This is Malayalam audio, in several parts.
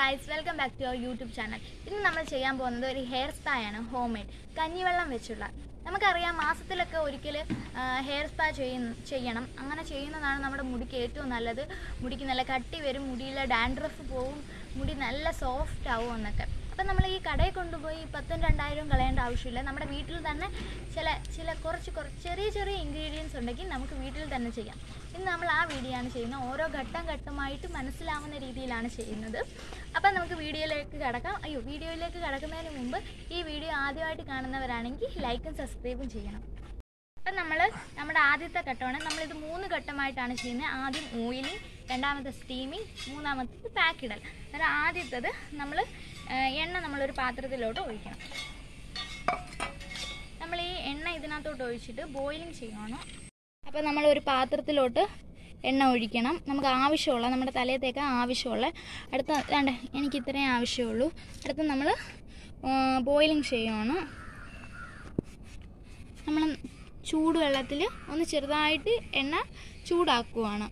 ഗായ്സ് വെൽക്കം ബാക്ക് ടു അവർ യൂട്യൂബ് ചാനൽ ഇന്ന് നമ്മൾ ചെയ്യാൻ പോകുന്നത് ഒരു ഹെയർ സ്പാ ആണ് ഹോം മെയ്ഡ് കഞ്ഞിവെള്ളം വെച്ചുള്ള നമുക്കറിയാം മാസത്തിലൊക്കെ ഒരിക്കൽ ഹെയർ സ്പാ ചെയ്യുന്ന ചെയ്യണം അങ്ങനെ ചെയ്യുന്നതാണ് നമ്മുടെ മുടിക്ക് ഏറ്റവും നല്ലത് മുടിക്ക് നല്ല കട്ടി വരും മുടിയിലെ ഡാൻഡ്രഫ് പോവും മുടി നല്ല സോഫ്റ്റ് ആവും എന്നൊക്കെ അപ്പം നമ്മൾ ഈ കടയിൽ കൊണ്ടുപോയി പത്തും രണ്ടായിരവും കളയേണ്ട ആവശ്യമില്ല നമ്മുടെ വീട്ടിൽ തന്നെ ചില ചില കുറച്ച് കുറച്ച് ചെറിയ ചെറിയ ഇൻഗ്രീഡിയൻസ് ഉണ്ടെങ്കിൽ നമുക്ക് വീട്ടിൽ തന്നെ ചെയ്യാം ഇന്ന് നമ്മൾ ആ വീഡിയോ ആണ് ചെയ്യുന്നത് ഓരോ ഘട്ടം ഘട്ടമായിട്ട് മനസ്സിലാവുന്ന രീതിയിലാണ് ചെയ്യുന്നത് അപ്പം നമുക്ക് വീഡിയോയിലേക്ക് കിടക്കാം അയ്യോ വീഡിയോയിലേക്ക് കിടക്കുന്നതിന് മുമ്പ് ഈ വീഡിയോ ആദ്യമായിട്ട് കാണുന്നവരാണെങ്കിൽ ലൈക്കും സബ്സ്ക്രൈബും ചെയ്യണം അപ്പം നമ്മൾ നമ്മുടെ ആദ്യത്തെ ഘട്ടമാണ് നമ്മളിത് മൂന്ന് ഘട്ടമായിട്ടാണ് ചെയ്യുന്നത് ആദ്യം ഓയിലിംഗ് രണ്ടാമത്തെ സ്റ്റീമിങ് മൂന്നാമത്തെ പാക്കിടൽ അന്നേരം ആദ്യത്തത് നമ്മൾ എണ്ണ നമ്മളൊരു പാത്രത്തിലോട്ട് ഒഴിക്കണം നമ്മൾ ഈ എണ്ണ ഇതിനകത്തോട്ട് ഒഴിച്ചിട്ട് ബോയിലിംഗ് ചെയ്യണം അപ്പോൾ നമ്മൾ ഒരു പാത്രത്തിലോട്ട് എണ്ണ ഒഴിക്കണം നമുക്ക് ആവശ്യമുള്ള നമ്മുടെ തലയത്തേക്ക് ആവശ്യമുള്ള അടുത്ത വേണ്ട എനിക്ക് ഇത്രയും ആവശ്യമുള്ളൂ അടുത്ത് നമ്മൾ ബോയിലിംഗ് ചെയ്യുകയാണ് നമ്മൾ ചൂടുവെള്ളത്തിൽ ഒന്ന് ചെറുതായിട്ട് എണ്ണ ചൂടാക്കുവാണ്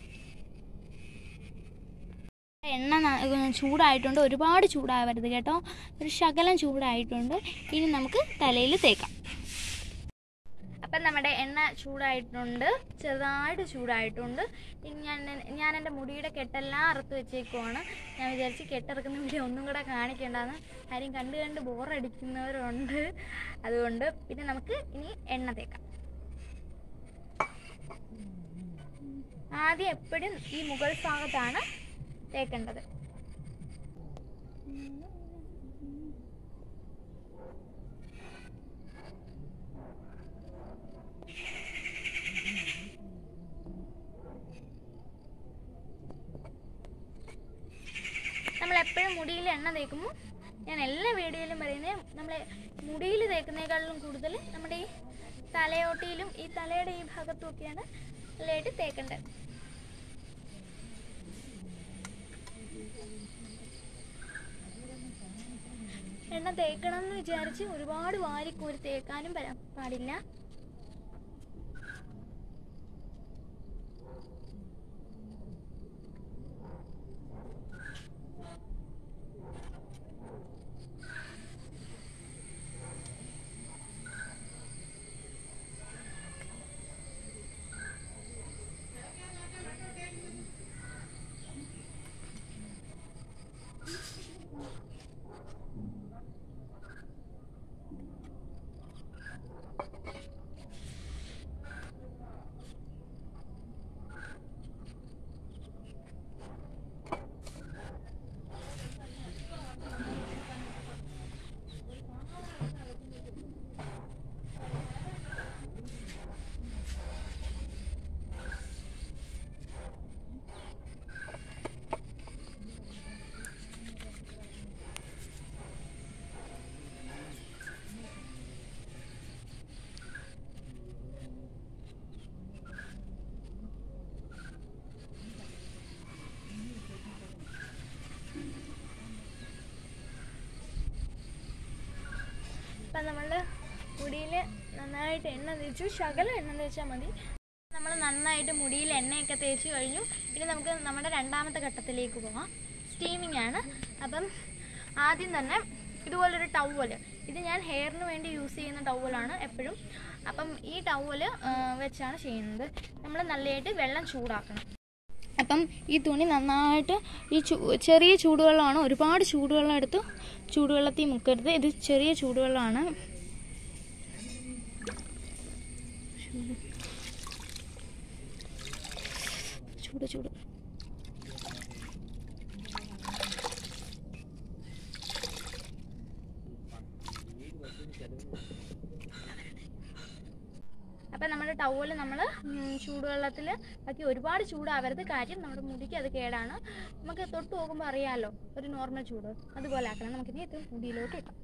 എണ്ണ ന- ചൂടായിട്ടുണ്ട് ഒരുപാട് ചൂടാവരുത് കേട്ടോ ഒരു ശകലം ചൂടായിട്ടുണ്ട് ഇനി നമുക്ക് തലയിൽ തേക്കാം അപ്പം നമ്മുടെ എണ്ണ ചൂടായിട്ടുണ്ട് ചെറുതായിട്ട് ചൂടായിട്ടുണ്ട് ഇനി ഞാൻ ഞാൻ എൻ്റെ മുടിയുടെ കെട്ടെല്ലാം അറുത്ത് വെച്ചേക്കുവാണ് ഞാൻ വിചാരിച്ച് കെട്ടിറക്കുന്ന വീഡിയോ ഒന്നും കൂടെ കാണിക്കേണ്ടെന്ന് കാര്യം കണ്ട് കണ്ട് ബോറടിക്കുന്നവരുണ്ട് അതുകൊണ്ട് പിന്നെ നമുക്ക് ഇനി എണ്ണ തേക്കാം ആദ്യം എപ്പോഴും ഈ മുകൾ ഭാഗത്താണ് തേക്കേണ്ടത് നമ്മൾ എപ്പോഴും മുടിയിൽ എണ്ണ തേക്കുമ്പോൾ ഞാൻ എല്ലാ വീഡിയോയിലും പറയുന്നത് നമ്മൾ മുടിയിൽ തേക്കുന്നതിനേക്കാളും കൂടുതൽ നമ്മുടെ ഈ തലയോട്ടിയിലും ഈ തലയുടെ ഈ ഭാഗത്തും ഒക്കെയാണ് നല്ലതായിട്ട് തേക്കേണ്ടത് എണ്ണ തേക്കണം എന്ന് വിചാരിച്ച് ഒരുപാട് വാരിക്കോരി തേക്കാനും പരാ- പാടില്ല അപ്പം നമ്മൾ മുടിയിൽ നന്നായിട്ട് എണ്ണ തേച്ചു ശകലം എണ്ണ തേച്ചാൽ മതി നമ്മൾ നന്നായിട്ട് മുടിയിൽ എണ്ണയൊക്കെ തേച്ച് കഴിഞ്ഞു ഇനി നമുക്ക് നമ്മുടെ രണ്ടാമത്തെ ഘട്ടത്തിലേക്ക് പോകാം സ്റ്റീമിംഗ് ആണ് അപ്പം ആദ്യം തന്നെ ഇതുപോലൊരു ടവല് ഇത് ഞാൻ ഹെയറിന് വേണ്ടി യൂസ് ചെയ്യുന്ന ടവലാണ് എപ്പോഴും അപ്പം ഈ ടവല് വെച്ചാണ് ചെയ്യുന്നത് നമ്മൾ നല്ലതായിട്ട് വെള്ളം ചൂടാക്കണം അപ്പം ഈ തുണി നന്നായിട്ട് ഈ ചൂ ചെറിയ ചൂടുവെള്ളമാണ് ഒരുപാട് ചൂടുവെള്ളം എടുത്ത് ചൂടുവെള്ളത്തിൽ മുക്കരുത് ഇത് ചെറിയ ചൂടുവെള്ളമാണ് ചൂട് ചൂട് അപ്പം നമ്മുടെ ടവല് നമ്മൾ ചൂടുവെള്ളത്തിൽ ബാക്കി ഒരുപാട് ചൂടാവരുത് കാര്യം നമ്മുടെ മുടിക്ക് അത് കേടാണ് നമുക്ക് തൊട്ട് പോകുമ്പോൾ അറിയാമല്ലോ ഒരു നോർമൽ ചൂട് അതുപോലെ ആക്കണം നമുക്കിനി ഇത് മുടിയിലോട്ട് ഇടാം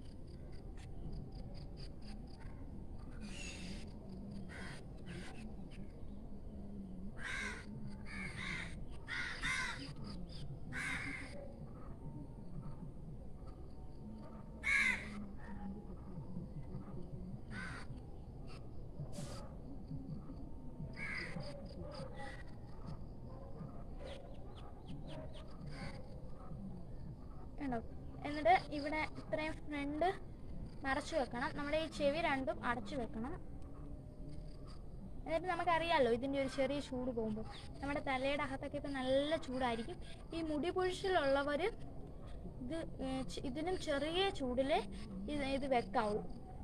ഇവിടെ ഇത്രയും ഫ്രണ്ട് മറച്ചു വെക്കണം നമ്മുടെ ഈ ചെവി രണ്ടും അടച്ചു വെക്കണം എന്നിട്ട് നമുക്കറിയാമല്ലോ ഇതിൻ്റെ ഒരു ചെറിയ ചൂട് പോകുമ്പോൾ നമ്മുടെ തലയുടെ അകത്തൊക്കെ ഇപ്പം നല്ല ചൂടായിരിക്കും ഈ മുടി പൊഴിച്ചിലുള്ളവർ ഇത് ഏർ ചെ- ഇതിനും ചെറിയ ചൂടിൽ ഇത് ഇത് വെക്കാവൂ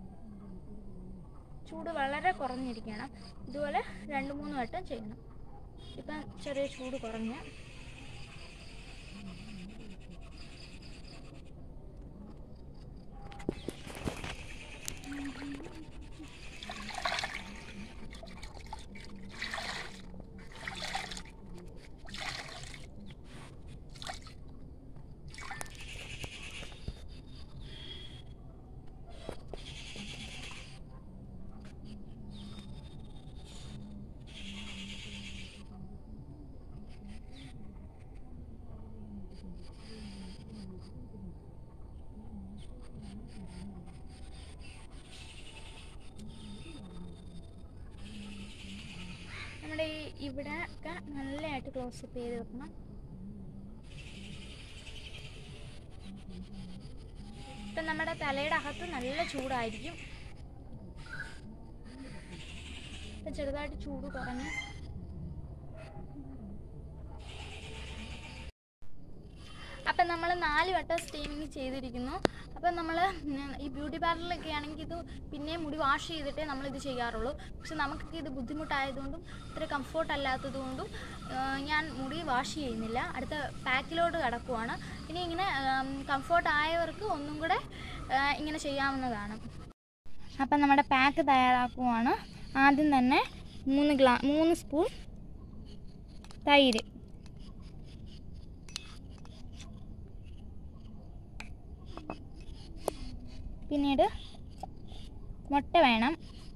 ചൂട് വളരെ കുറഞ്ഞിരിക്കണം ഇതുപോലെ രണ്ട് മൂന്ന് വട്ടം ചെയ്യണം ഇപ്പം ചെറിയ ചൂട് കുറഞ്ഞ് നമ്മുടെ ഈ ഇവിടെ ഒക്കെ നല്ലതായിട്ട് ക്ലോസപ്പ് ചെയ്ത് വെക്കണം ഇപ്പം നമ്മുടെ തലയുടെ അകത്ത് നല്ല ചൂടായിരിക്കും ഇപ്പം ചെറുതായിട്ട് ചൂട് കുറഞ്ഞ് അപ്പം നമ്മൾ നാല് വട്ടം സ്റ്റീമിങ് ചെയ്തിരിക്കുന്നു അപ്പം നമ്മൾ ഈ ബ്യൂട്ടി പാർലറിലൊക്കെ ആണെങ്കിൽ ഇത് പിന്നെയും മുടി വാഷ് ചെയ്തിട്ടേ നമ്മളിത് ചെയ്യാറുള്ളൂ പക്ഷെ നമുക്കൊക്കെ ഇത് ബുദ്ധിമുട്ടായതുകൊണ്ടും ഇത്ര കംഫോർട്ട് അല്ലാത്തതുകൊണ്ടും ആ, ഞാൻ മുടി വാഷ് ചെയ്യുന്നില്ല അടുത്ത പാക്കിലോട്ട് കിടക്കുവാണ് ഇനി ഇങ്ങനെ കംഫോർട്ട് ആയവർക്ക് ഒന്നും കൂടെ ആ, ഇങ്ങനെ ചെയ്യാവുന്നതാണ് അപ്പം നമ്മുടെ പാക്ക് തയ്യാറാക്കുവാണ് ആദ്യം തന്നെ മൂന്ന് ഗ്ലാ മൂന്ന് സ്പൂൺ തൈര് പിന്നീട് മുട്ട വേണം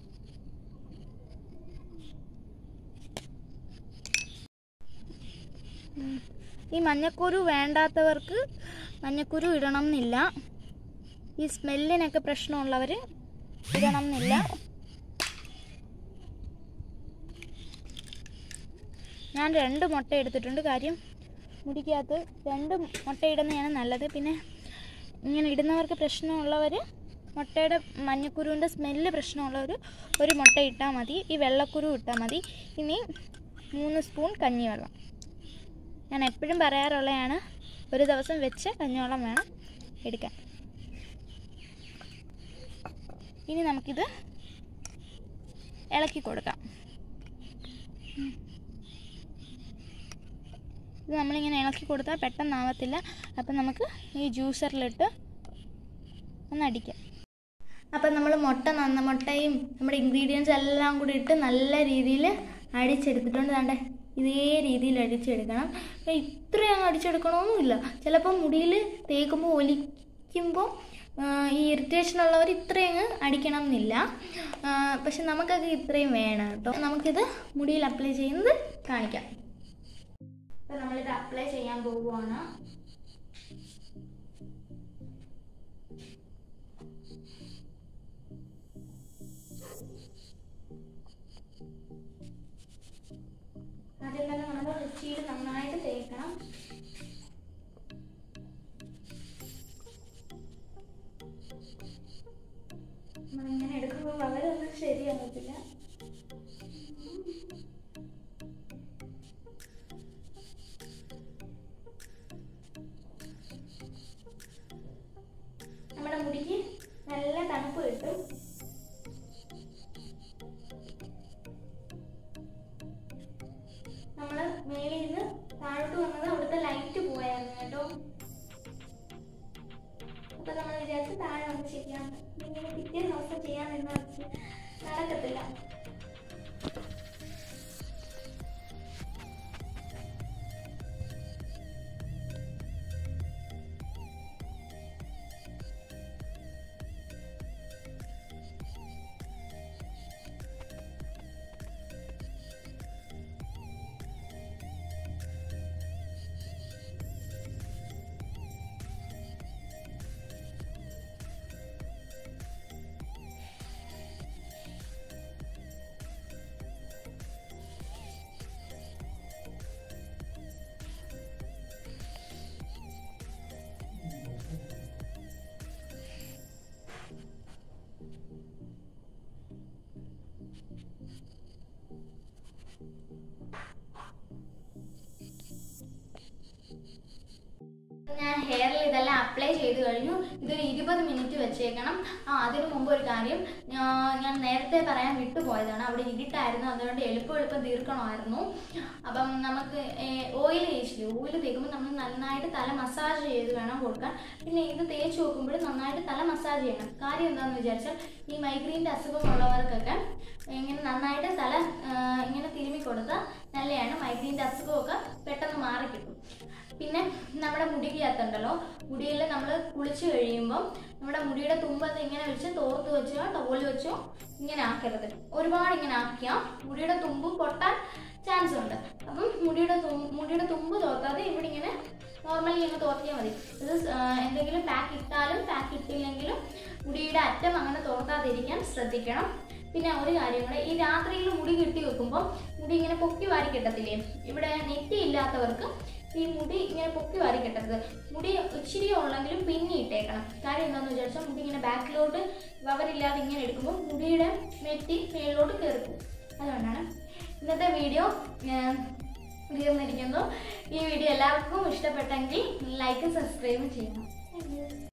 ഉം. ഈ മഞ്ഞക്കുരു വേണ്ടാത്തവർക്ക് മഞ്ഞക്കുരു ഇടണം എന്നില്ല ഈ സ്മെല്ലിനൊക്കെ പ്രശ്നമുള്ളവർ ഇടണം എന്നില്ല ഞാൻ രണ്ട് മുട്ട എടുത്തിട്ടുണ്ട് കാര്യം മുടിക്കകത്ത് രണ്ട് മുട്ട ഇടുന്നതാണ് നല്ലത് പിന്നെ ഇങ്ങനെ ഇടുന്നവർക്ക് പ്രശ്നമുള്ളവർ മുട്ടയുടെ മഞ്ഞക്കുരുവിൻ്റെ സ്മെല്ല് പ്രശ്നമുള്ളവർ ഒരു മുട്ട ഇട്ടാൽ മതി ഈ വെള്ളക്കുരു ഇട്ടാൽ മതി ഇനി മൂന്ന് സ്പൂൺ കഞ്ഞിവെള്ളം ഞാൻ എപ്പോഴും പറയാറുള്ളതാണ് ഒരു ദിവസം വെച്ച് കഞ്ഞിവെള്ളം വേണം എടുക്കാൻ ഇനി നമുക്കിത് ഇളക്കി കൊടുക്കാം ഇത് നമ്മളിങ്ങനെ ഇളക്കി കൊടുത്താൽ പെട്ടെന്നാവത്തില്ല അപ്പം നമുക്ക് ഈ ജ്യൂസറിലിട്ട് ഒന്ന് അടിക്കാം അപ്പം നമ്മൾ മുട്ട നന്ന മുട്ടയും നമ്മുടെ ഇൻഗ്രീഡിയൻസ് എല്ലാം കൂടി ഇട്ട് നല്ല രീതിയിൽ അടിച്ചെടുത്തിട്ടുണ്ട് വേണ്ടേ ഇതേ രീതിയിൽ അടിച്ചെടുക്കണം അപ്പം ഇത്രയും അങ്ങ് അടിച്ചെടുക്കണമെന്നില്ല ചിലപ്പോൾ മുടിയിൽ തേക്കുമ്പോൾ ഒലിക്കുമ്പോൾ ആ, ഈ ഇറിറ്റേഷൻ ഉള്ളവർ ഇത്രയും അങ്ങ് അടിക്കണം എന്നില്ല ആ, പക്ഷെ നമുക്കൊക്കെ ഇത്രയും വേണം കേട്ടോ നമുക്കിത് മുടിയിൽ അപ്ലൈ ചെയ്യുന്നത് കാണിക്കാം അപ്പം നമ്മളിത് അപ്ലൈ ചെയ്യാൻ പോവുകയാണ് ആദ്യം തന്നെ നമ്മൾ രുചിയിൽ നന്നായിട്ട് തേക്കണം നമ്മളിങ്ങനെ എടുക്കുമ്പോൾ വളരെ ഒന്നും ശരിയാകത്തില്ല ഇതെല്ലാം അപ്ലൈ ചെയ്ത് കഴിഞ്ഞു ഇതൊരു ഇരുപത് മിനിറ്റ് വെച്ചേക്കണം ആ അതിനു മുമ്പ് ഒരു കാര്യം ഞാ- ഞാൻ നേരത്തെ പറയാൻ വിട്ടുപോയതാണ് അവിടെ ഇരുട്ടായിരുന്നു അതുകൊണ്ട് എളുപ്പം എളുപ്പം തീർക്കണമായിരുന്നു അപ്പം നമുക്ക് ഓയിൽ തേച്ചില്ലേ ഓയിൽ തേക്കുമ്പോൾ നമ്മൾ നന്നായിട്ട് തല മസാജ് ചെയ്ത് വേണം കൊടുക്കാൻ പിന്നെ ഇത് തേച്ച് നോക്കുമ്പോൾ നന്നായിട്ട് തല മസാജ് ചെയ്യണം കാര്യം എന്താണെന്ന് വിചാരിച്ചാൽ ഈ മൈഗ്രെയിൻ്റെ അസുഖമുള്ളവർക്കൊക്കെ ഇങ്ങനെ നന്നായിട്ട് തല ആ, ഇങ്ങനെ തിരുമ്മി കൊടുത്താൽ നല്ലതാണ് മൈഗ്രെയിൻ്റെ അസുഖമൊക്കെ പെട്ടെന്ന് മാറി കിട്ടും പിന്നെ നമ്മുടെ മുടിക്കകത്തുണ്ടല്ലോ മുടിയിൽ നമ്മൾ കുളിച്ച് കഴിയുമ്പം നമ്മുടെ മുടിയുടെ തുമ്പത്ത് ഇങ്ങനെ വെച്ച് തോർത്ത് വെച്ചോ ടവല് വെച്ചോ ഇങ്ങനെ ആക്കരുത് ഒരുപാട് ഇങ്ങനെ ആക്കിയാൽ മുടിയുടെ തുമ്പ് പൊട്ടാൻ ചാൻസ് ഉണ്ട് അപ്പം മുടിയുടെ തുമ്പ് മുടിയുടെ തുമ്പ് തോർത്താതെ ഇവിടെ ഇങ്ങനെ നോർമലി ഇങ്ങനെ തോർത്തിയാൽ മതി ഇത് സ്- ആ, എന്തെങ്കിലും പാക്ക് ഇട്ടാലും പാക്ക് ഇട്ടില്ലെങ്കിലും മുടിയുടെ അറ്റം അങ്ങനെ തോർത്താതിരിക്കാൻ ശ്രദ്ധിക്കണം പിന്നെ ഒരു കാര്യം കൂടെ ഈ രാത്രിയിൽ മുടി കെട്ടി വെക്കുമ്പോൾ മുടി ഇങ്ങനെ പൊക്കി വാരി കെട്ടത്തില്ലേ ഇവിടെ നെറ്റി ഇല്ലാത്തവർക്ക് ഈ മുടി ഇങ്ങനെ പൊക്കി വാരി കെട്ടരുത് മുടി ഇച്ചിരി ഉള്ളെങ്കിലും പിന്നി ഇട്ടേക്കണം കാര്യം എന്താണെന്ന് വിചാരിച്ചാൽ മുടി ഇങ്ങനെ ബാക്കിലോട്ട് വവറില്ലാതെ ഇങ്ങനെ എടുക്കുമ്പോൾ മുടിയുടെ നെറ്റി മേളിലോട്ട് കയറിപ്പോകും അതുകൊണ്ടാണ് ഇന്നത്തെ വീഡിയോ ഞാൻ തീർന്നിരിക്കുന്നു ഈ വീഡിയോ എല്ലാവർക്കും ഇഷ്ടപ്പെട്ടെങ്കിൽ ലൈക്ക് സബ്സ്ക്രൈബ് ചെയ്യണം